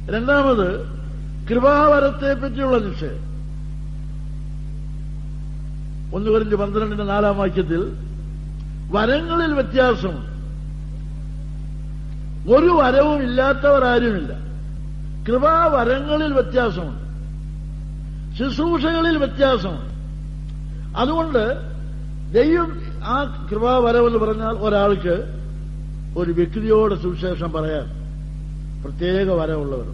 രണ്ടാമത് കൃപാവരത്തെ പറ്റിയുള്ള നിശ്ചയം ഒന്ന് കുറിച്ച് പന്ത്രണ്ടിന്റെ നാലാം വാക്യത്തിൽ വരങ്ങളിൽ വ്യത്യാസമുണ്ട് ഒരു വരവും ഇല്ലാത്തവർ ആരുമില്ല കൃപാവരങ്ങളിൽ വ്യത്യാസമുണ്ട് ശുശ്രൂഷകളിൽ വ്യത്യാസമുണ്ട് അതുകൊണ്ട് ദൈവം ആ കൃപാവരം എന്ന് പറഞ്ഞാൽ ഒരാൾക്ക് ഒരു വ്യക്തിയോട് സുവിശേഷം പറയാൻ പ്രത്യേക വരമുള്ളവരുണ്ട്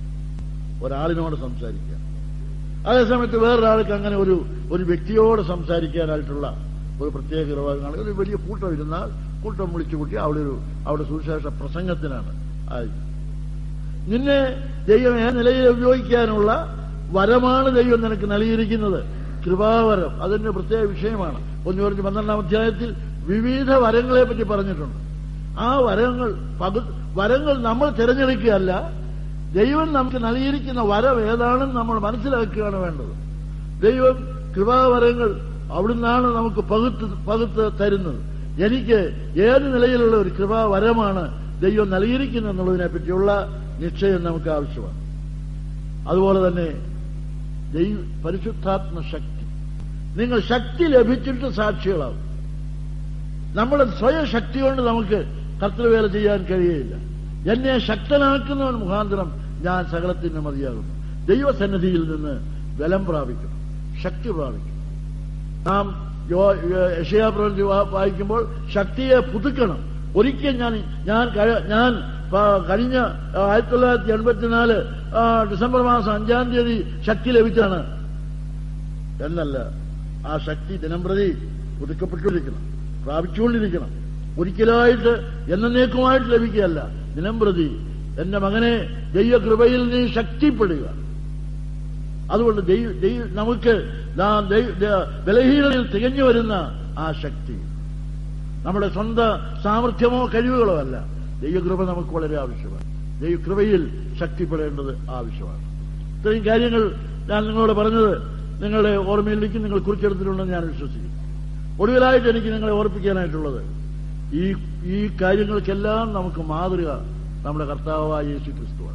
ഒരാളിനോട് സംസാരിക്കാൻ അതേസമയത്ത് വേറൊരാൾക്ക് അങ്ങനെ ഒരു ഒരു വ്യക്തിയോട് സംസാരിക്കാനായിട്ടുള്ള ഒരു പ്രത്യേക കൃപാകാണ് ഒരു വലിയ കൂട്ടം ഇരുന്നാൽ കൂട്ടം വിളിച്ചു കൂട്ടി അവിടെ ഒരു അവിടെ സുവിശേഷ പ്രസംഗത്തിനാണ് ആയി നിന്നെ ദൈവം ഏ നിലയിൽ ഉപയോഗിക്കാനുള്ള വരമാണ് ദൈവം നിനക്ക് നൽകിയിരിക്കുന്നത് കൃപാവരം അതിന്റെ പ്രത്യേക വിഷയമാണ് ഒന്ന് പറഞ്ഞ് പന്ത്രണ്ടാം അധ്യായത്തിൽ വിവിധ വരങ്ങളെ പറ്റി പറഞ്ഞിട്ടുണ്ട് ആ വരങ്ങൾ പകു വരങ്ങൾ നമ്മൾ തിരഞ്ഞെടുക്കുകയല്ല ദൈവം നമുക്ക് നൽകിയിരിക്കുന്ന വരം ഏതാണെന്ന് നമ്മൾ മനസ്സിലാക്കുകയാണ് വേണ്ടത് ദൈവം കൃപാവരങ്ങൾ അവിടുന്നാണ് നമുക്ക് പകുത്ത് പകുത്ത് തരുന്നത് എനിക്ക് ഏത് നിലയിലുള്ള ഒരു കൃപാവരമാണ് ദൈവം നൽകിയിരിക്കുന്നത് എന്നുള്ളതിനെ പറ്റിയുള്ള നിശ്ചയം നമുക്ക് ആവശ്യമാണ് അതുപോലെ തന്നെ ദൈവ പരിശുദ്ധാത്മ ശക്തി നിങ്ങൾ ശക്തി ലഭിച്ചിട്ട് സാക്ഷികളാവും നമ്മുടെ സ്വയം ശക്തി കൊണ്ട് നമുക്ക് കർത്തൃവേല ചെയ്യാൻ കഴിയുകയില്ല എന്നെ ശക്തനാക്കുന്നവൻ മുഖാന്തരം ഞാൻ സകലത്തിന് മതിയാകുന്നു ദൈവസന്നിധിയിൽ നിന്ന് ബലം പ്രാപിക്കണം ശക്തി പ്രാപിക്കണം നാം യശയാപ്രവൃത്തി വായിക്കുമ്പോൾ ശക്തിയെ പുതുക്കണം ഒരിക്കൽ ഞാൻ ഞാൻ കഴി- ഞാൻ പ- കഴിഞ്ഞ ആയിരത്തി തൊള്ളായിരത്തി എൺപത്തിനാല് ആ, ഡിസംബർ മാസം അഞ്ചാം തീയതി ശക്തി ലഭിച്ചാണ് എന്നല്ല ആ ശക്തി ദിനംപ്രതി പുതുക്കപ്പെട്ടുകൊണ്ടിരിക്കണം പ്രാപിച്ചുകൊണ്ടിരിക്കണം ഒരിക്കലായിട്ട് എന്നേക്കുമായിട്ട് ലഭിക്കുകയല്ല ദിനംപ്രതി എന്റെ മകനെ ദൈവകൃപയിൽ നീ ശക്തിപ്പെടുക അതുകൊണ്ട് ദൈവ ദൈവ നമുക്ക് നാം ദൈവ- ദ- ബലഹീനതയിൽ തികഞ്ഞു വരുന്ന ആ ശക്തി നമ്മുടെ സ്വന്തം സാമർഥ്യമോ കഴിവുകളോ അല്ല ദൈവകൃപ നമുക്ക് വളരെ ആവശ്യമാണ് ദൈവകൃപയിൽ ശക്തിപ്പെടേണ്ടത് ആവശ്യമാണ് ഇത്രയും കാര്യങ്ങൾ ഞാൻ നിങ്ങളോട് പറഞ്ഞത് നിങ്ങളുടെ ഓർമ്മയിലേക്ക് നിങ്ങൾ കുറിച്ചെടുത്തിട്ടുണ്ടെന്ന് ഞാൻ വിശ്വസിക്കുന്നു ഒടുവിലായിട്ട് എനിക്ക് നിങ്ങളെ ഓർപ്പിക്കാനായിട്ടുള്ളത് ഈ ഈ കാര്യങ്ങൾക്കെല്ലാം നമുക്ക് മാതൃക നമ്മുടെ കർത്താവായ യേശു ക്രിസ്തുവാണ്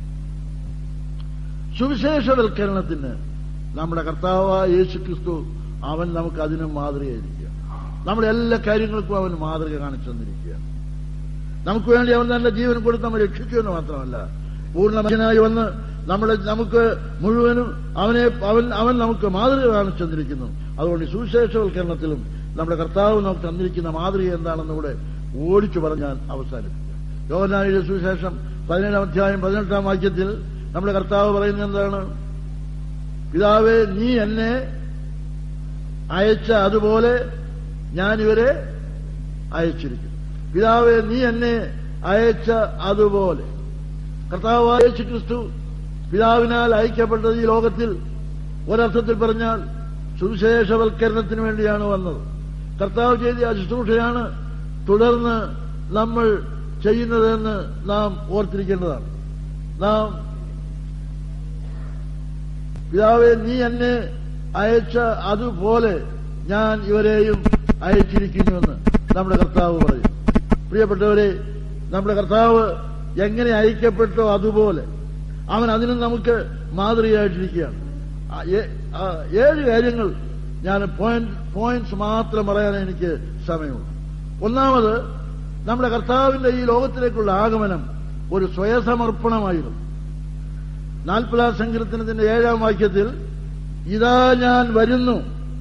സുവിശേഷവൽക്കരണത്തിന് നമ്മുടെ കർത്താവായ യേശു ക്രിസ്തു അവൻ നമുക്ക് അതിന് മാതൃകയായിരിക്കുക നമ്മുടെ എല്ലാ കാര്യങ്ങൾക്കും അവൻ മാതൃക കാണിച്ചു തന്നിരിക്കുകയാണ് നമുക്ക് വേണ്ടി അവൻ തന്റെ ജീവൻ കൊടുത്ത് നമ്മെ രക്ഷിച്ചു എന്ന് മാത്രമല്ല പൂർണ്ണ മകനായി വന്ന് നമ്മളെ നമുക്ക് മുഴുവനും അവനെ അവൻ അവൻ നമുക്ക് മാതൃക കാണിച്ചു തന്നിരിക്കുന്നു അതുകൊണ്ട് ഈ സുവിശേഷവൽക്കരണത്തിലും നമ്മുടെ കർത്താവ് നമുക്ക് തന്നിരിക്കുന്ന മാതൃക എന്താണെന്ന് ഇവിടെ ഓടിച്ചു പറഞ്ഞാൽ അവസാനിപ്പിക്കാം യോഹനായുടെ സുവിശേഷം പതിനേഴാം അധ്യായം പതിനെട്ടാം വാക്യത്തിൽ നമ്മുടെ കർത്താവ് പറയുന്നത് എന്താണ് പിതാവേ നീ എന്നെ അയച്ച അതുപോലെ ഞാൻ ഇവരെ അയച്ചിരിക്കുന്നു പിതാവെ നീ എന്നെ അയച്ച അതുപോലെ കർത്താവായ യേശു ക്രിസ്തു പിതാവിനാൽ അയക്കപ്പെട്ടത് ഈ ലോകത്തിൽ ഒരർത്ഥത്തിൽ പറഞ്ഞാൽ സുവിശേഷവൽക്കരണത്തിന് വേണ്ടിയാണ് വന്നത് കർത്താവ് ചെയ്ത ആ ശുശ്രൂഷയാണ് തുടർന്ന് നമ്മൾ ചെയ്യുന്നതെന്ന് നാം ഓർത്തിരിക്കേണ്ടതാണ് നാം പിതാവെ നീ എന്നെ അയച്ച അതുപോലെ ഞാൻ ഇവരെയും അയച്ചിരിക്കുന്നുവെന്ന് നമ്മുടെ കർത്താവ് പറയും പ്രിയപ്പെട്ടവരെ നമ്മുടെ കർത്താവ് എങ്ങനെ അയക്കപ്പെട്ടോ അതുപോലെ അവൻ അതിനും നമുക്ക് മാതൃകയായിട്ടിരിക്കുകയാണ് ആ, ഏ- ആ, ഏഴ് കാര്യങ്ങൾ ഞാൻ പോയിന്റ് പോയിന്റ്സ് മാത്രം പറയാൻ എനിക്ക് സമയമുള്ളൂ ഒന്നാമത് നമ്മുടെ കർത്താവിന്റെ ഈ ലോകത്തിലേക്കുള്ള ആഗമനം ഒരു സ്വയസമർപ്പണമായിരുന്നു നാൽപ്പതാം സങ്കീർത്തനത്തിന്റെ ഏഴാം വാക്യത്തിൽ ഇതാ ഞാൻ വരുന്നു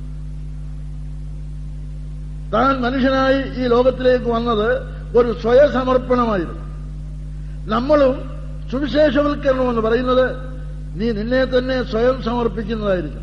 താൻ മനുഷ്യനായി ഈ ലോകത്തിലേക്ക് വന്നത് ഒരു സ്വയസമർപ്പണമായിരുന്നു നമ്മളും സുവിശേഷവൽക്കരണം എന്ന് പറയുന്നത് നീ നിന്നെ തന്നെ സ്വയം സമർപ്പിക്കുന്നതായിരിക്കണം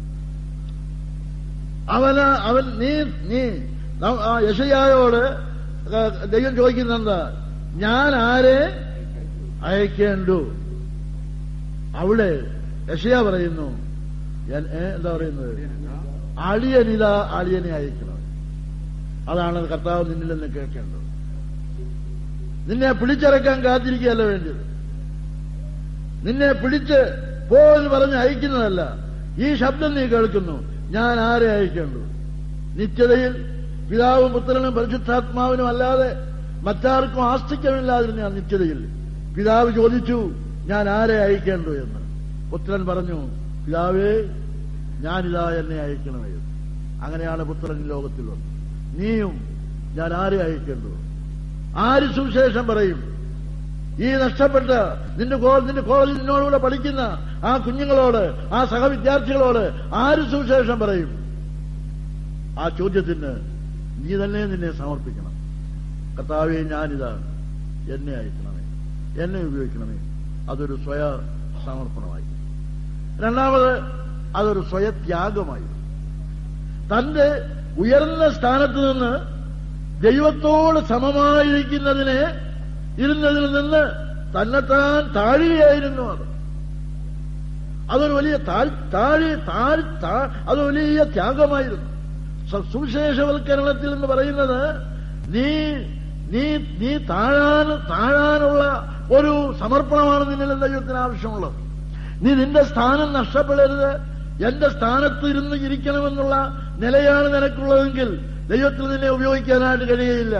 അവന് അവൻ നീ നീ ന- ആ യശയായോട് ദൈവം ചോദിക്കുന്നത് എന്താ ഞാൻ ആരെ അയക്കേണ്ടു അവിടെ യശയ പറയുന്നു ഞാൻ- ഏ, എന്താ പറയുന്നത് അളിയനിത അളിയനെ അയക്കണം അതാണ് കർത്താവ് നിന്നിൽ നിന്ന് കേൾക്കേണ്ടത് നിന്നെ പിടിച്ചിറക്കാൻ കാത്തിരിക്കുകയല്ല വേണ്ടത് നിന്നെ പിടിച്ച് പോ എന്ന് പറഞ്ഞ് അയക്കുന്നതല്ല ഈ ശബ്ദം നീ കേൾക്കുന്നു ഞാൻ ആരെ അയക്കേണ്ടു നിത്യതയിൽ പിതാവും പുത്രനും പരിശുദ്ധാത്മാവിനും അല്ലാതെ മറ്റാർക്കും ആസ്തിക്യമില്ലാതിരുന്ന ആ നിത്യതയിൽ പിതാവ് ചോദിച്ചു ഞാൻ ആരെ അയക്കേണ്ടു എന്ന് പുത്രൻ പറഞ്ഞു പിതാവേ ഞാനിതാ എന്നെ അയക്കണമേ എന്ന്. അങ്ങനെയാണ് പുത്രൻ ഈ ലോകത്തിൽ വന്നത് നീയും ഞാൻ ആരെ അയക്കേണ്ടു ആര് സുവിശേഷം പറയും ഈ നഷ്ടപ്പെട്ട നിന്റെ കോ നിന്റെ കോളേജിൽ നിന്നോടുകൂടെ പഠിക്കുന്ന ആ കുഞ്ഞുങ്ങളോട് ആ സഹവിദ്യാർത്ഥികളോട് ആര് സുവിശേഷം പറയും ആ ചോദ്യത്തിന് നീ തന്നെ നിന്നെ സമർപ്പിക്കണം കർത്താവെ ഞാനിതാണ് എന്നെ അയക്കണമേ എന്നെ ഉപയോഗിക്കണമേ അതൊരു സ്വയ സമർപ്പണമായി രണ്ടാമത് അതൊരു സ്വയത്യാഗമായി തന്റെ ഉയർന്ന സ്ഥാനത്ത് നിന്ന് ദൈവത്തോട് സമമായിരിക്കുന്നതിനെ ഇരുന്നതിൽ നിന്ന് തന്നെത്താൻ താഴുകയായിരുന്നു അത് അതൊരു വലിയ താഴ് താഴെ താഴ് താ- അത് വലിയ ത്യാഗമായിരുന്നു സ- സുവിശേഷവൽക്കരണത്തിൽ എന്ന് പറയുന്നത് നീ നീ നീ താഴാൻ താഴാനുള്ള ഒരു സമർപ്പണമാണ് നിന്നിൽ ദൈവത്തിന് ആവശ്യമുള്ളത് നീ നിന്റെ സ്ഥാനം നഷ്ടപ്പെടരുത് എന്റെ സ്ഥാനത്ത് ഇരുന്ന് ഇരിക്കണമെന്നുള്ള നിലയാണ് നിനക്കുള്ളതെങ്കിൽ ദൈവത്തിൽ നിന്നെ ഉപയോഗിക്കാനായിട്ട് കഴിയുകയില്ല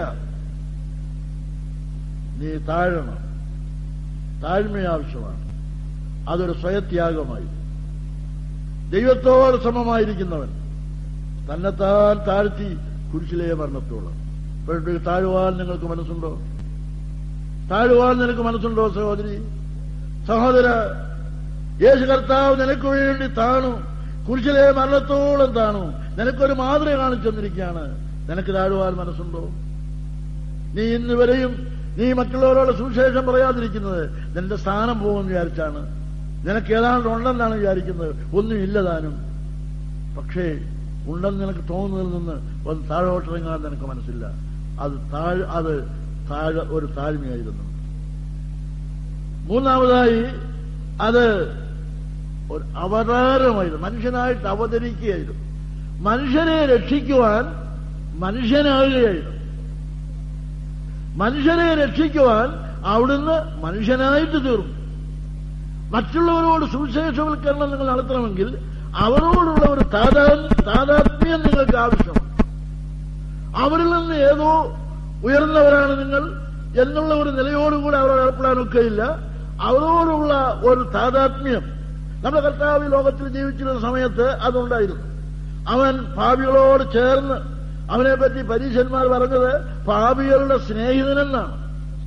നീ താഴണം താഴ്മ ആവശ്യമാണ് അതൊരു സ്വയത്യാഗമായി ദൈവത്തോട് സമമായിരിക്കുന്നവൻ തന്നെത്താൻ താഴ്ത്തി കുരിശിലേ മരണത്തോളം ഇപ്പോഴത്തെ താഴുവാൻ നിങ്ങൾക്ക് മനസ്സുണ്ടോ താഴുവാൻ നിനക്ക് മനസ്സുണ്ടോ സഹോദരി സഹോദര യേശു കർത്താവ് നിനക്ക് വേണ്ടി താണു കുരിശിലെ മരണത്തോളം താണു നിനക്കൊരു മാതൃക കാണിച്ചു തന്നിരിക്കുകയാണ് നിനക്ക് താഴുവാൻ മനസ്സുണ്ടോ നീ ഇന്ന് വരെയും നീ മറ്റുള്ളവരോട് സുവിശേഷം പറയാതിരിക്കുന്നത് നിന്റെ സ്ഥാനം പോകുമെന്ന് വിചാരിച്ചാണ് നിനക്ക് ഏതാണ്ട് ഉണ്ടെന്നാണ് വിചാരിക്കുന്നത് ഒന്നും ഇല്ലതാനും പക്ഷേ ഉണ്ടെന്ന് നിനക്ക് തോന്നുന്നതിൽ നിന്ന് ഒന്ന് താഴോട്ടിറങ്ങാൻ നിനക്ക് മനസ്സില്ല അത് താഴ് അത് താഴെ ഒരു താഴ്മയായിരുന്നു മൂന്നാമതായി അത് ഒരു അവതാരമായിരുന്നു മനുഷ്യനായിട്ട് അവതരിക്കുകയായിരുന്നു മനുഷ്യനെ രക്ഷിക്കുവാൻ മനുഷ്യനാകുകയായിരുന്നു മനുഷ്യനെ രക്ഷിക്കുവാൻ അവിടുന്ന് മനുഷ്യനായിട്ട് തീർന്നു മറ്റുള്ളവരോട് സുവിശേഷവൽക്കരണം നിങ്ങൾ നടത്തണമെങ്കിൽ അവരോടുള്ള ഒരു താതാ താതാത്മ്യം നിങ്ങൾക്ക് ആവശ്യമാണ് അവരിൽ നിന്ന് ഏതോ ഉയർന്നവരാണ് നിങ്ങൾ എന്നുള്ള ഒരു നിലയോടുകൂടി അവരോട് ഏർപ്പെടാനൊക്കെയില്ല അവരോടുള്ള ഒരു താതാത്മ്യം നമ്മുടെ കർത്താവ് ഈ ലോകത്തിൽ ജീവിച്ചിരുന്ന സമയത്ത് അതുണ്ടായിരുന്നു അവൻ പാപികളോട് ചേർന്ന് അവനെപ്പറ്റി പരീശന്മാർ പറഞ്ഞത് പാപികളുടെ സ്നേഹിതനെന്നാണ്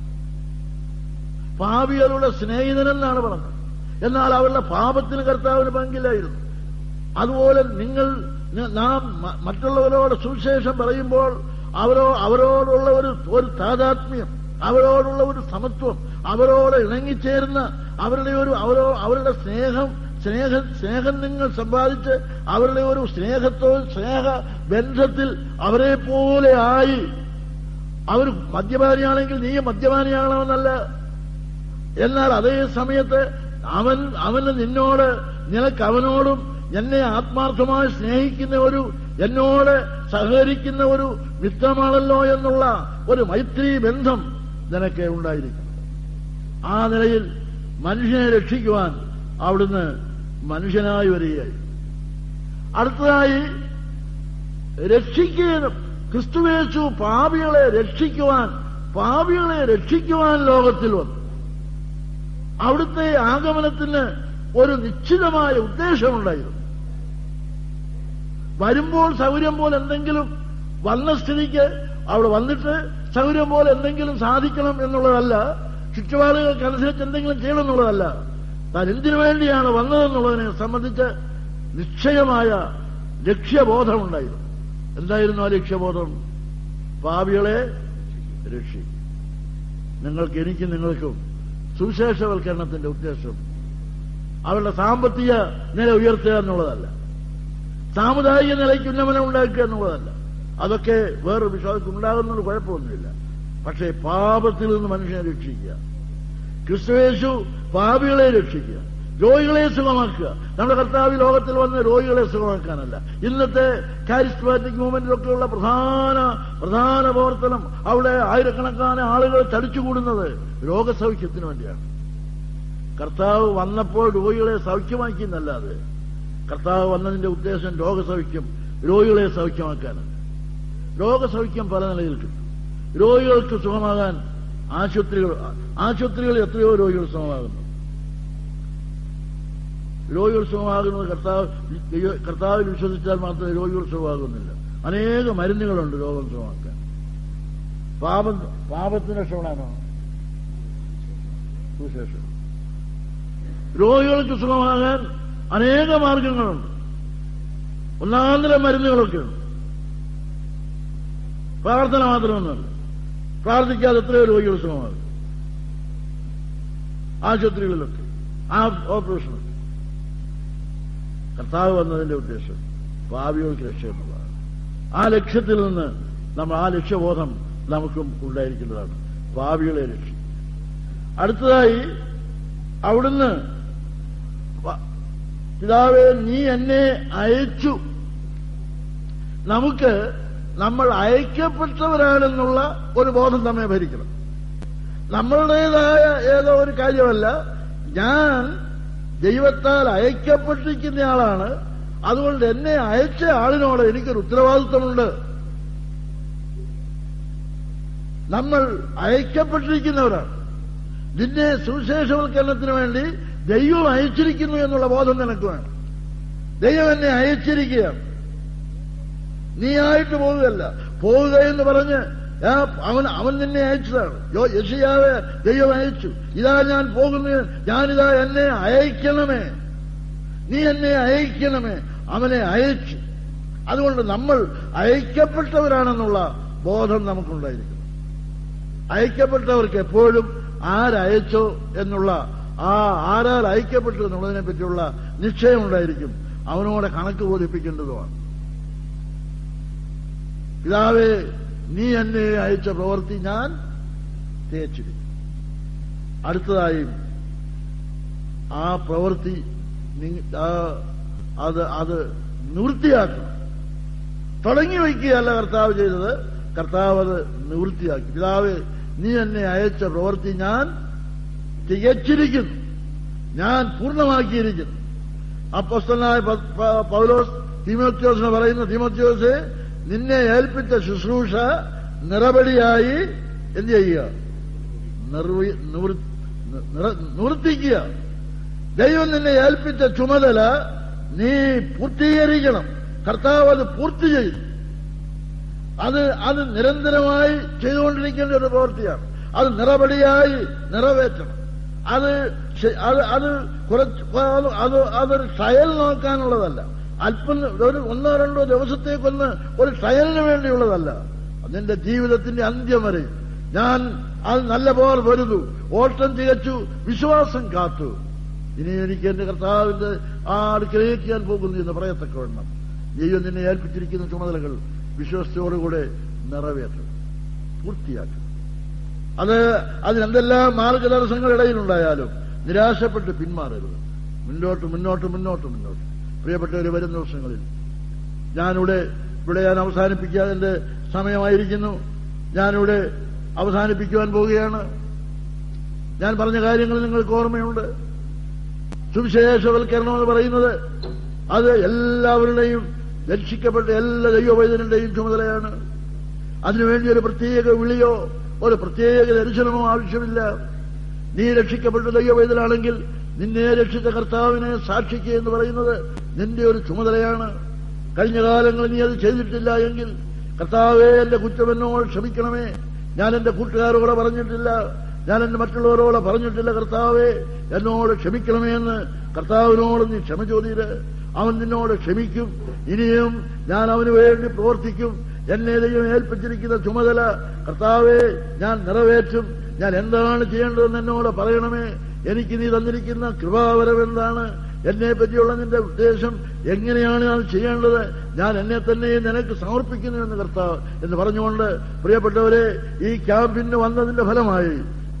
പാപികളുടെ സ്നേഹിതനെന്നാണ് പറഞ്ഞത് എന്നാൽ അവരുടെ പാപത്തിന് കർത്താവിന് പങ്കില്ലായിരുന്നു അതുപോലെ നിങ്ങൾ ന- നാം മ- മറ്റുള്ളവരോട് സുവിശേഷം പറയുമ്പോൾ അവരോ അവരോടുള്ള ഒരു ഒരു താതാത്മ്യം അവരോടുള്ള ഒരു സമത്വം അവരോട് ഇണങ്ങിച്ചേർന്ന അവരുടെ ഒരു അവരോ അവരുടെ സ്നേഹം സ്നേഹ സ്നേഹം നിങ്ങൾ സമ്പാദിച്ച് അവരുടെ ഒരു സ്നേഹത്തോ സ്നേഹ ബന്ധത്തിൽ അവരെ പോലെ ആയി അവർ മദ്യപാനിയാണെങ്കിൽ നീ മദ്യപാനിയാകണമെന്നല്ല എന്നാൽ അതേ സമയത്ത് അവൻ അവന് നിന്നോട് നിനക്ക് അവനോടും എന്നെ ആത്മാർത്ഥമായി സ്നേഹിക്കുന്ന ഒരു എന്നോട് സഹകരിക്കുന്ന ഒരു മിത്രമാണല്ലോ എന്നുള്ള ഒരു മൈത്രി ബന്ധം നിനക്ക് ഉണ്ടായിരിക്കണം ആ നിലയിൽ മനുഷ്യനെ രക്ഷിക്കുവാൻ അവിടുന്ന് മനുഷ്യനായി വരികയായി അടുത്തതായി രക്ഷിക്കുകയും ക്രിസ്തുവേശു പാപികളെ രക്ഷിക്കുവാൻ പാപികളെ രക്ഷിക്കുവാൻ ലോകത്തിൽ വന്നു അവിടുത്തെ ആഗമനത്തിന് ഒരു നിശ്ചിതമായ ഉദ്ദേശമുണ്ടായിരുന്നു വരുമ്പോൾ സൗകര്യം പോലെ എന്തെങ്കിലും വന്ന സ്ഥിതിക്ക് അവിടെ വന്നിട്ട് സൗകര്യം പോലെ എന്തെങ്കിലും സാധിക്കണം എന്നുള്ളതല്ല ചുറ്റുപാടുകൾക്കനുസരിച്ച് എന്തെങ്കിലും ചെയ്യണം എന്നുള്ളതല്ല താൻ എന്തിനു വേണ്ടിയാണ് വന്നതെന്നുള്ളതിനെ സംബന്ധിച്ച് നിശ്ചയമായ ലക്ഷ്യബോധമുണ്ടായിരുന്നു എന്തായിരുന്നു ആ ലക്ഷ്യബോധം പാപികളെ രക്ഷിക്കും നിങ്ങൾക്ക് എനിക്കും നിങ്ങൾക്കും സുവിശേഷവൽക്കരണത്തിന്റെ ഉദ്ദേശം അവരുടെ സാമ്പത്തിക നില ഉയർത്തുക എന്നുള്ളതല്ല സാമുദായിക നിലയ്ക്ക് ഉന്നമനം ഉണ്ടാക്കുക എന്നുള്ളതല്ല അതൊക്കെ വേറൊരു വിശ്വാസത്തിൽ ഉണ്ടാകുന്നത് കുഴപ്പമൊന്നുമില്ല പക്ഷേ പാപത്തിൽ നിന്ന് മനുഷ്യനെ രക്ഷിക്കുക ക്രിസ്തുവേശു പാപികളെ രക്ഷിക്കുക രോഗികളെ സുഖമാക്കുക നമ്മുടെ കർത്താവ് ഈ ലോകത്തിൽ വന്ന് രോഗികളെ സുഖമാക്കാനല്ല ഇന്നത്തെ കാരിസ്മാറ്റിക് മൂവ്മെന്റിലൊക്കെയുള്ള പ്രധാന പ്രധാന പ്രവർത്തനം അവിടെ ആയിരക്കണക്കാന ആളുകൾ തടിച്ചുകൂടുന്നത് രോഗസൗഖ്യത്തിന് വേണ്ടിയാണ് കർത്താവ് വന്നപ്പോൾ രോഗികളെ സൗഖ്യമാക്കി എന്നല്ലാതെ കർത്താവ് വന്നതിന്റെ ഉദ്ദേശം രോഗസൗഖ്യം രോഗികളെ സൗഖ്യമാക്കാനാണ് രോഗസൗഖ്യം പല നിലയിൽ കിട്ടും രോഗികൾക്ക് സുഖമാകാൻ ആശുപത്രികൾ ആശുപത്രികളിൽ എത്രയോ രോഗികൾ സുഖമാകുന്നു രോഗികൾ സുഖമാകുന്നത് കർത്താവ് ദൈവ- കർത്താവിൽ വിശ്വസിച്ചാൽ മാത്രമേ രോഗികൾ സുഖമാകുന്നില്ല അനേക മരുന്നുകളുണ്ട് രോഗം സുഖമാക്കാൻ പാപം പാപത്തിന് രക്ഷപ്പെടാനോ സുവിശേഷം രോഗികൾക്ക് സുഖമാകാൻ അനേക മാർഗങ്ങളുണ്ട് ഒന്നാന്തര മരുന്നുകളൊക്കെയുണ്ട് പ്രാർത്ഥന മാത്രമൊന്നുമല്ല പ്രാർത്ഥിക്കാതെ എത്രയോ രോഗികൾ സുഖമാകും ആശുപത്രികളിലൊക്കെ ആ ഓപ്പറേഷനൊക്കെ കർത്താവ് വന്നതിന്റെ ഉദ്ദേശം ഭാവികൾക്ക് രക്ഷ എന്നുള്ളതാണ് ആ ലക്ഷ്യത്തിൽ നിന്ന് നമ്മൾ ആ ലക്ഷ്യബോധം നമുക്കും ഉണ്ടായിരിക്കുന്നതാണ് ഭാവികളെ ലക്ഷ്യം അടുത്തതായി അവിടുന്ന് വ- പിതാവേ നീ എന്നെ അയച്ചു നമുക്ക് നമ്മൾ അയക്കപ്പെട്ടവരാണെന്നുള്ള ഒരു ബോധം നമ്മെ ഭരിക്കണം നമ്മളുടേതായ ഏതോ ഒരു കാര്യമല്ല ഞാൻ ദൈവത്താൽ അയക്കപ്പെട്ടിരിക്കുന്ന ആളാണ് അതുകൊണ്ട് എന്നെ അയച്ച ആളിനോട് എനിക്കൊരു ഉത്തരവാദിത്വമുണ്ട് നമ്മൾ അയക്കപ്പെട്ടിരിക്കുന്നവരാണ് നിന്നെ സുവിശേഷവൽക്കരണത്തിന് വേണ്ടി ദൈവം അയച്ചിരിക്കുന്നു എന്നുള്ള ബോധം നിനക്ക് വേണം ദൈവം എന്നെ അയച്ചിരിക്കുകയാണ് നീ ആയിട്ട് പോവുകയല്ല പോവുക എന്ന് പറഞ്ഞ് ആ, അവൻ അവൻ നിന്നെ അയച്ചതാണ് യോ യശിയാവെ ദൈവം അയച്ചു ഇതാ ഞാൻ പോകുന്നു ഞാനിതാ എന്നെ അയക്കണമേ നീ എന്നെ അയക്കണമേ അവനെ അയച്ചു അതുകൊണ്ട് നമ്മൾ അയക്കപ്പെട്ടവരാണെന്നുള്ള ബോധം നമുക്കുണ്ടായിരിക്കണം അയക്കപ്പെട്ടവർക്ക് എപ്പോഴും ആരയച്ചോ എന്നുള്ള ആ ആരാൽ അയക്കപ്പെട്ടു എന്നുള്ളതിനെ പറ്റിയുള്ള നിശ്ചയമുണ്ടായിരിക്കും അവനോട് കണക്ക് ബോധിപ്പിക്കേണ്ടതുമാണ് പിതാവേ നീ എന്നെ അയച്ച പ്രവൃത്തി ഞാൻ തേച്ചിരിക്കും അടുത്തതായി ആ പ്രവൃത്തി നി- ആ- അത് അത് നിവൃത്തിയാക്കണം തുടങ്ങി വയ്ക്കുകയല്ല കർത്താവ് ചെയ്തത് കർത്താവ് അത് നിവൃത്തിയാക്കി പിതാവ് നീ എന്നെ അയച്ച പ്രവൃത്തി ഞാൻ തികച്ചിരിക്കുന്നു ഞാൻ പൂർണ്ണമാക്കിയിരിക്കുന്നു അപ്പസ്തനായ പ- പ- പൗലോസ് തിമോത്യോസിന് പറയുന്ന തിമോത്യോസ് നിന്നെ ഏൽപ്പിച്ച ശുശ്രൂഷ നിറപടിയായി എന്ത് ചെയ്യുക നിർവി നിവൃ- നിറ- നിവർത്തിക്കുക ദൈവം നിന്നെ ഏൽപ്പിച്ച ചുമതല നീ പൂർത്തീകരിക്കണം കർത്താവ് അത് പൂർത്തി ചെയ്തു അത് അത് നിരന്തരമായി ചെയ്തുകൊണ്ടിരിക്കേണ്ട ഒരു പ്രവൃത്തിയാണ് അത് നിറപടിയായി നിറവേറ്റണം അത് ശ- അത് അത് കുറച്ച് അത് അത് അതൊരു ട്രയൽ നോക്കാനുള്ളതല്ല അല്പം ഒരു ഒന്നോ രണ്ടോ ദിവസത്തേക്കൊന്ന് ഒരു ട്രയലിന് വേണ്ടിയുള്ളതല്ല നിന്റെ ജീവിതത്തിന്റെ അന്ത്യം വരെ ഞാൻ അത് നല്ല പോലെ വരുന്നു ഓട്ടം തികച്ചു വിശ്വാസം കാത്തു ഇനി എനിക്ക് എന്റെ കർത്താവിന്റെ ആ അടുക്കലേക്ക് ഞാൻ പോകുന്നു എന്ന് പറയത്തക്കവണ്ണം ദൈവം നിന്നെ ഏൽപ്പിച്ചിരിക്കുന്ന ചുമതലകൾ വിശ്വസ്തയോടുകൂടെ നിറവേറ്റും പൂർത്തിയാക്കും അത് അതിനെന്തെല്ലാം മാർഗതടസ്സങ്ങൾ ഇടയിലുണ്ടായാലും നിരാശപ്പെട്ട് പിന്മാറരുത് മുന്നോട്ട് മുന്നോട്ട് മുന്നോട്ട് മുന്നോട്ട് പ്രിയപ്പെട്ടവർ വരും ദിവസങ്ങളിൽ ഞാനിവിടെ ഇവിടെ ഞാൻ അവസാനിപ്പിക്കാൻ എന്റെ സമയമായിരിക്കുന്നു ഞാനിവിടെ അവസാനിപ്പിക്കുവാൻ പോവുകയാണ് ഞാൻ പറഞ്ഞ കാര്യങ്ങൾ നിങ്ങൾക്ക് ഓർമ്മയുണ്ട് സുവിശേഷവൽക്കരണം എന്ന് പറയുന്നത് അത് എല്ലാവരുടെയും രക്ഷിക്കപ്പെട്ട എല്ലാ ദൈവവൈദ്യനുടെയും ചുമതലയാണ് അതിനുവേണ്ടി ഒരു പ്രത്യേക വിളിയോ ഒരു പ്രത്യേക ദർശനമോ ആവശ്യമില്ല നീ രക്ഷിക്കപ്പെട്ട ദൈവവൈദ്യനാണെങ്കിൽ നിന്നെ രക്ഷിച്ച കർത്താവിനെ സാക്ഷിക്കുക എന്ന് പറയുന്നത് നിന്റെ ഒരു ചുമതലയാണ് കഴിഞ്ഞ കാലങ്ങളിൽ നീ അത് ചെയ്തിട്ടില്ല എങ്കിൽ കർത്താവെ എന്റെ കുറ്റം എന്നോട് ക്ഷമിക്കണമേ ഞാൻ എന്റെ കൂട്ടുകാരോട് പറഞ്ഞിട്ടില്ല ഞാൻ എന്റെ മറ്റുള്ളവരോട് പറഞ്ഞിട്ടില്ല കർത്താവെ എന്നോട് ക്ഷമിക്കണമേ എന്ന് കർത്താവിനോട് നീ ക്ഷമ ചോദിയത് അവൻ നിന്നോട് ക്ഷമിക്കും ഇനിയും ഞാൻ അവന് വേണ്ടി പ്രവർത്തിക്കും എന്നെ ദൈവം ഏൽപ്പിച്ചിരിക്കുന്ന ചുമതല കർത്താവെ ഞാൻ നിറവേറ്റും ഞാൻ എന്താണ് ചെയ്യേണ്ടതെന്ന് എന്നോട് പറയണമേ എനിക്ക് നീ തന്നിരിക്കുന്ന കൃപാവരം എന്താണ് എന്നെ പറ്റിയുള്ള നിന്റെ ഉദ്ദേശം എങ്ങനെയാണ് ഞാൻ ചെയ്യേണ്ടത് ഞാൻ എന്നെ തന്നെ നിനക്ക് സമർപ്പിക്കുന്നു എന്ന് കർത്താവ് എന്ന് പറഞ്ഞുകൊണ്ട് പ്രിയപ്പെട്ടവരെ ഈ ക്യാമ്പിന് വന്നതിന്റെ ഫലമായി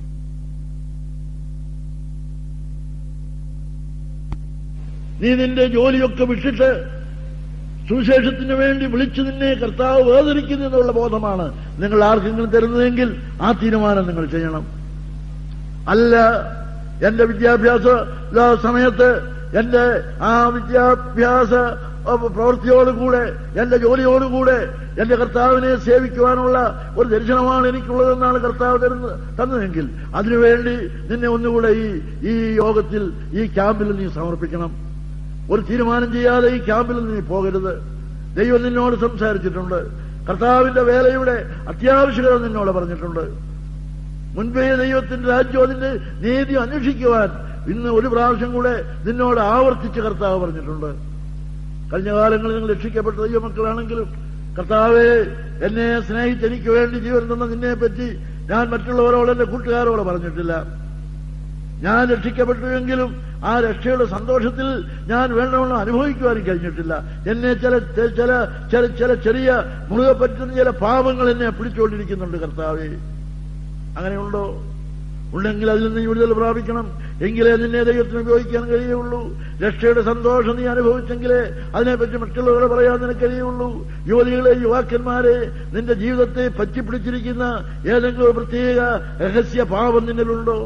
നീ നിന്റെ ജോലിയൊക്കെ വിട്ടിട്ട് സുവിശേഷത്തിന് വേണ്ടി വിളിച്ചു നിന്നെ കർത്താവ് വേദനിക്കുന്നു എന്നുള്ള ബോധമാണ് നിങ്ങൾ ആർക്കെങ്കിലും തരുന്നതെങ്കിൽ ആ തീരുമാനം നിങ്ങൾ ചെയ്യണം അല്ല എന്റെ വിദ്യാഭ്യാസ ല- സമയത്ത് എന്റെ ആ വിദ്യാഭ്യാസ അഹ് പ്രവൃത്തിയോടുകൂടെ എന്റെ ജോലിയോടുകൂടെ എന്റെ കർത്താവിനെ സേവിക്കുവാനുള്ള ഒരു ദർശനമാണ് എനിക്കുള്ളതെന്നാണ് കർത്താവ് തരുന്നത് തന്നതെങ്കിൽ അതിനുവേണ്ടി നിന്നെ ഒന്നുകൂടെ ഈ ഈ യോഗത്തിൽ ഈ ക്യാമ്പിൽ നീ സമർപ്പിക്കണം ഒരു തീരുമാനം ചെയ്യാതെ ഈ ക്യാമ്പിൽ നീ പോകരുത് ദൈവം നിന്നോട് സംസാരിച്ചിട്ടുണ്ട് കർത്താവിന്റെ വേലയുടെ അത്യാവശ്യകത നിന്നോട് പറഞ്ഞിട്ടുണ്ട് മുൻപേ ദൈവത്തിന്റെ രാജ്യം അതിന്റെ നീതി അന്വേഷിക്കുവാൻ ഇന്ന് ഒരു പ്രാവശ്യം കൂടെ നിന്നോട് ആവർത്തിച്ച് കർത്താവ് പറഞ്ഞിട്ടുണ്ട് കഴിഞ്ഞ കാലങ്ങളിൽ നിങ്ങൾ രക്ഷിക്കപ്പെട്ട ദൈവമക്കളാണെങ്കിലും കർത്താവെ എന്നെ സ്നേഹിച്ച് എനിക്ക് വേണ്ടി ജീവൻ തന്ന നിന്നെ പറ്റി ഞാൻ മറ്റുള്ളവരോട് എന്റെ കൂട്ടുകാരോട് പറഞ്ഞിട്ടില്ല ഞാൻ രക്ഷിക്കപ്പെട്ടുവെങ്കിലും ആ രക്ഷയുടെ സന്തോഷത്തിൽ ഞാൻ വേണ്ടവണ്ണം അനുഭവിക്കുവാനും കഴിഞ്ഞിട്ടില്ല എന്നെ ചില ചില ചില ചില ചെറിയ മുറുകെ പറ്റുന്ന ചില പാപങ്ങൾ എന്നെ പിടിച്ചുകൊണ്ടിരിക്കുന്നുണ്ട് കർത്താവെ അങ്ങനെയുണ്ടോ ഉണ്ടെങ്കിൽ അതിൽ നിന്ന് വിടുതൽ പ്രാപിക്കണം എങ്കിലേ നിന്നെ ദൈവത്തിന് ഉപയോഗിക്കാൻ കഴിയുള്ളൂ രക്ഷയുടെ സന്തോഷം നീ അനുഭവിച്ചെങ്കിലേ അതിനെപ്പറ്റി മറ്റുള്ളവരോട് പറയാൻ നിനക്ക് കഴിയുള്ളൂ യുവതികളെ യുവാക്കന്മാരെ നിന്റെ ജീവിതത്തെ പറ്റിപ്പിടിച്ചിരിക്കുന്ന ഏതെങ്കിലും ഒരു പ്രത്യേക രഹസ്യ പാപം നിന്നിലുണ്ടോ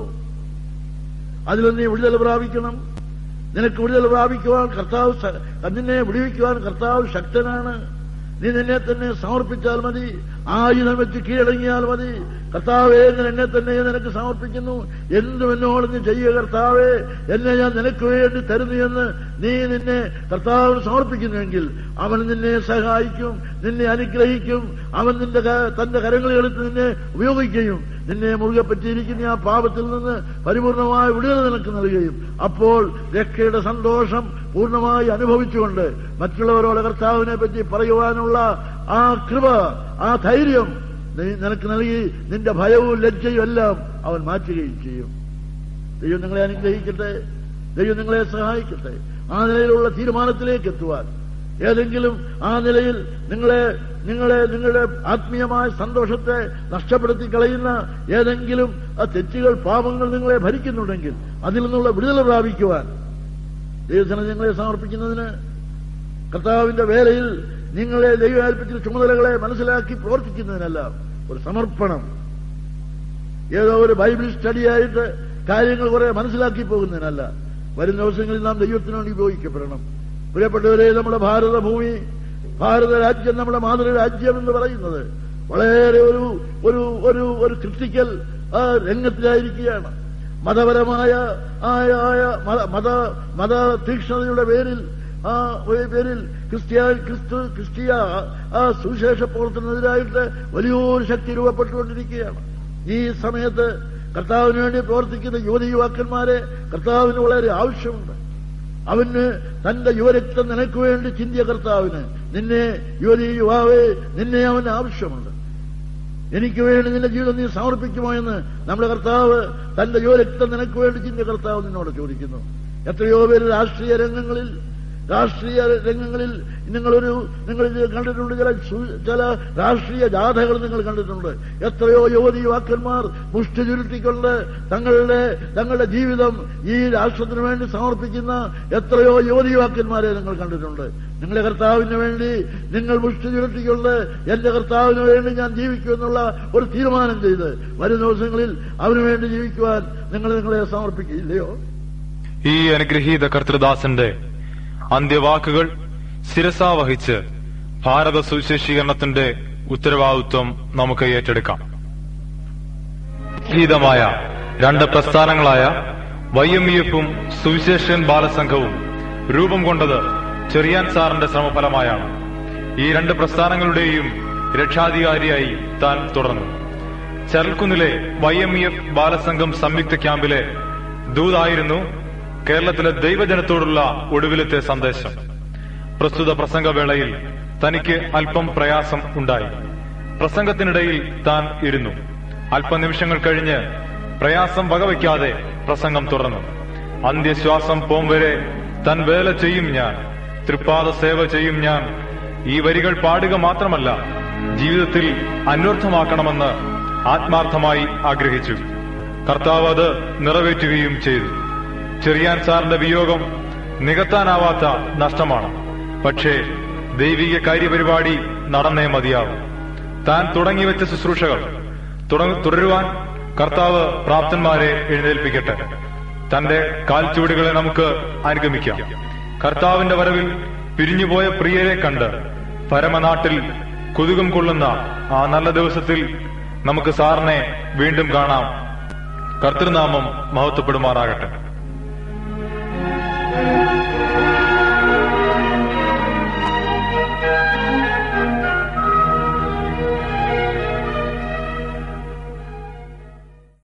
അതിൽ നീ വിടുതൽ പ്രാപിക്കണം നിനക്ക് വിടുതൽ പ്രാപിക്കുവാൻ കർത്താവ് സ- നിന്നെ വിടുവിക്കുവാൻ കർത്താവ് ശക്തനാണ് നീ നിന്നെ തന്നെ സമർപ്പിച്ചാൽ മതി ആയുധം വെച്ച് കീഴടങ്ങിയാൽ മതി കർത്താവേ ഞാൻ എന്നെ തന്നെ നിനക്ക് സമർപ്പിക്കുന്നു എന്തും എന്നോട് നീ ചെയ്യുക കർത്താവേ എന്നെ ഞാൻ നിനക്ക് വേണ്ടി തരുന്നു എന്ന് നീ നിന്നെ കർത്താവിന് സമർപ്പിക്കുന്നുവെങ്കിൽ അവൻ നിന്നെ സഹായിക്കും നിന്നെ അനുഗ്രഹിക്കും അവൻ നിന്റെ ക- തന്റെ കരങ്ങളിൽ എടുത്ത് നിന്നെ ഉപയോഗിക്കുകയും നിന്നെ മുറുകെ പറ്റിയിരിക്കുന്ന ആ പാപത്തിൽ നിന്ന് പരിപൂർണമായ വിടുതൽ നിനക്ക് നൽകുകയും അപ്പോൾ രക്ഷയുടെ സന്തോഷം പൂർണ്ണമായി അനുഭവിച്ചുകൊണ്ട് മറ്റുള്ളവരോട് കർത്താവിനെ പറ്റി പറയുവാനുള്ള ആ കൃപ ആ ധൈര്യം നീ നിനക്ക് നൽകി നിന്റെ ഭയവും ലജ്ജയും എല്ലാം അവൻ മാറ്റുകയും ചെയ്യും ദൈവം നിങ്ങളെ അനുഗ്രഹിക്കട്ടെ ദൈവം നിങ്ങളെ സഹായിക്കട്ടെ ആ നിലയിലുള്ള തീരുമാനത്തിലേക്ക് എത്തുവാൻ ഏതെങ്കിലും ആ നിലയിൽ നിങ്ങളെ നിങ്ങളെ നിങ്ങളുടെ ആത്മീയമായ സന്തോഷത്തെ നഷ്ടപ്പെടുത്തി കളയുന്ന ഏതെങ്കിലും ആ തെറ്റുകൾ പാപങ്ങൾ നിങ്ങളെ ഭരിക്കുന്നുണ്ടെങ്കിൽ അതിൽ നിന്നുള്ള വിടുതൽ പ്രാപിക്കുവാൻ ദൈവത്തിന് നിങ്ങളെ സമർപ്പിക്കുന്നതിന് കർത്താവിന്റെ വേലയിൽ നിങ്ങളെ ദൈവകൽപ്പിച്ച ചുമതലകളെ മനസ്സിലാക്കി പ്രവർത്തിക്കുന്നതിനല്ല ഒരു സമർപ്പണം ഏതോ ഒരു ബൈബിൾ സ്റ്റഡിയായിട്ട് കാര്യങ്ങൾ കുറെ മനസ്സിലാക്കി പോകുന്നതിനല്ല വരും ദിവസങ്ങളിൽ നാം ദൈവത്തിന് വേണ്ടി ഉപയോഗിക്കപ്പെടണം പ്രിയപ്പെട്ടവരെ നമ്മുടെ ഭാരതഭൂമി ഭാരത രാജ്യം നമ്മുടെ മാതൃരാജ്യം എന്ന് പറയുന്നത് വളരെ ഒരു ഒരു ഒരു ഒരു ക്രിട്ടിക്കൽ രംഗത്തിലായിരിക്കുകയാണ് മതപരമായ ആയ ആയ മത- മത മത തീക്ഷ്ണതയുടെ പേരിൽ ആ ഒരു പേരിൽ ക്രിസ്ത്യ ക്രിസ്തു ക്രിസ്തീയ ആ സുവിശേഷ പ്രവർത്തനത്തിനെതിരായിട്ട് വലിയൊരു ശക്തി രൂപപ്പെട്ടുകൊണ്ടിരിക്കുകയാണ് ഈ സമയത്ത് കർത്താവിന് വേണ്ടി പ്രവർത്തിക്കുന്ന യുവതി യുവാക്കന്മാരെ കർത്താവിന് വളരെ ആവശ്യമുണ്ട് അവന് തന്റെ യുവരക്തം നിനക്ക് വേണ്ടി ചിന്തിയ കർത്താവിന് നിന്നെ യുവതി യുവാവേ നിന്നെ അവന് ആവശ്യമുണ്ട് എനിക്ക് വേണ്ടി നിന്റെ ജീവിതം നീ സമർപ്പിക്കുമോ എന്ന് നമ്മുടെ കർത്താവ് തന്റെ യുവരക്തം നിനക്ക് വേണ്ടി ചിന്തിയ കർത്താവ് നിന്നോട് ചോദിക്കുന്നു എത്രയോ പേര് രാഷ്ട്രീയ രംഗങ്ങളിൽ രാഷ്ട്രീയ രംഗങ്ങളിൽ നിങ്ങളൊരു നിങ്ങൾ ഇത് കണ്ടിട്ടുണ്ട് ചില സു- ചില രാഷ്ട്രീയ ജാഥകൾ നിങ്ങൾ കണ്ടിട്ടുണ്ട് എത്രയോ യുവതി യുവാക്കന്മാർ മുഷ്ടി ചുരുട്ടിക്കൊണ്ട് തങ്ങളുടെ തങ്ങളുടെ ജീവിതം ഈ രാഷ്ട്രത്തിന് വേണ്ടി സമർപ്പിക്കുന്ന എത്രയോ യുവതി യുവാക്കന്മാരെ നിങ്ങൾ കണ്ടിട്ടുണ്ട് നിങ്ങളുടെ കർത്താവിന് വേണ്ടി നിങ്ങൾ മുഷ്ടി ചുരുട്ടിക്കൊണ്ട് എന്റെ കർത്താവിന് വേണ്ടി ഞാൻ ജീവിക്കും എന്നുള്ള ഒരു തീരുമാനം ചെയ്ത് വരും ദിവസങ്ങളിൽ അവന് വേണ്ടി ജീവിക്കുവാൻ നിങ്ങൾ നിങ്ങളെ സമർപ്പിക്കില്ലയോ ഈ അനുഗ്രഹീത കർത്തൃദാസന്റെ അന്ത്യവാക്കുകൾ ശിരസാ വഹിച്ച് ഭാരത സുവിശേഷീകരണത്തിന്റെ ഉത്തരവാദിത്വം നമുക്ക് ഏറ്റെടുക്കാം ഗീതമായ രണ്ട് പ്രസ്ഥാനങ്ങളായ വൈ എം ഇ എഫും സുവിശേഷൻ ബാലസംഘവും രൂപം കൊണ്ടത് ചെറിയാൻ സാറിന്റെ ശ്രമഫലമായാണ് ഈ രണ്ട് പ്രസ്ഥാനങ്ങളുടെയും രക്ഷാധികാരിയായി താൻ തുടർന്നു ചരൽക്കുന്നിലെ വൈ എം ഇ എഫ് ബാലസംഘം സംയുക്ത ക്യാമ്പിലെ ദൂതായിരുന്നു കേരളത്തിലെ ദൈവജനത്തോടുള്ള ഒടുവിലത്തെ സന്ദേശം പ്രസ്തുത പ്രസംഗവേളയിൽ തനിക്ക് അല്പം പ്രയാസം ഉണ്ടായി പ്രസംഗത്തിനിടയിൽ താൻ ഇരുന്നു അല്പനിമിഷങ്ങൾ കഴിഞ്ഞ് പ്രയാസം വകവയ്ക്കാതെ പ്രസംഗം തുടർന്നു അന്ത്യശ്വാസം പോം വരെ തൻ വേല ചെയ്യും ഞാൻ തൃപ്പാദ സേവ ചെയ്യും ഞാൻ ഈ വരികൾ പാടുക മാത്രമല്ല ജീവിതത്തിൽ അന്വർത്ഥമാക്കണമെന്ന് ആത്മാർത്ഥമായി ആഗ്രഹിച്ചു കർത്താവ് അത് നിറവേറ്റുകയും ചെയ്തു ചെറിയാൻ സാറിന്റെ വിയോഗം നികത്താനാവാത്ത നഷ്ടമാണ് പക്ഷേ ദൈവിക കാര്യപരിപാടി നടന്നേ മതിയാവും താൻ തുടങ്ങിവെച്ച ശുശ്രൂഷകൾ തുടങ്ങ- തുടരുവാൻ കർത്താവ് പ്രാപ്തന്മാരെ എഴുന്നേൽപ്പിക്കട്ടെ തന്റെ കാൽച്ചുവടുകളെ നമുക്ക് അനുഗമിക്കാം കർത്താവിന്റെ വരവിൽ പിരിഞ്ഞുപോയ പ്രിയരെ കണ്ട് പരമനാട്ടിൽ കുതുകം കൊള്ളുന്ന ആ നല്ല ദിവസത്തിൽ നമുക്ക് സാറിനെ വീണ്ടും കാണാം കർത്തൃനാമം മഹത്വപ്പെടുമാറാകട്ടെ